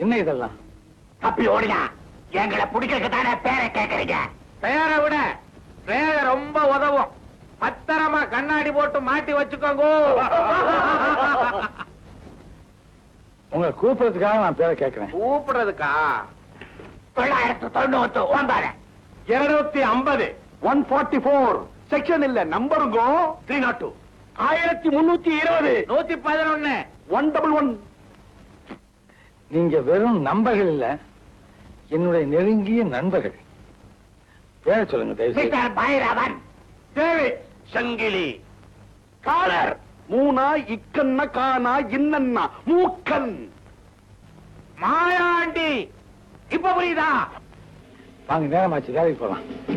என்ன இதெல்லாம் தப்பி ஓடியா எங்களை பிடிக்கிறதுக்கு தானே பேரை கேக்குறீங்க பெயரை விட பேரை ரொம்ப உதவும் பத்திரமா கண்ணாடி போட்டு மாட்டி வச்சுக்கோங்க உங்களை கூப்பிடுறதுக்காக நான் பேரை கேட்கிறேன் கூப்பிடுறதுக்கா தொள்ளாயிரத்து தொண்ணூத்து ஒன்பது இருநூத்தி ஐம்பது ஒன் ஃபார்ட்டி ஃபோர் செக்ஷன் இல்ல நம்பருங்கோ த்ரீ நாட் டூ ஆயிரத்தி முன்னூத்தி இருபது நூத்தி பதினொன்னு ஒன் டபுள் ஒன் நீங்க வெறும் நண்பர்கள் இல்ல என்னுடைய நெருங்கிய நண்பர்கள் பேரை சொல்லுங்க தயவு செய்து. Mister Bhairavan David Sangili caller மூணா இக்கண்ண கானா இன்னன்னா மூக்கன் மாயாண்டி இப்ப புரியுதா வாங்க நேரமாச்சு வேலைக்கு போலாம்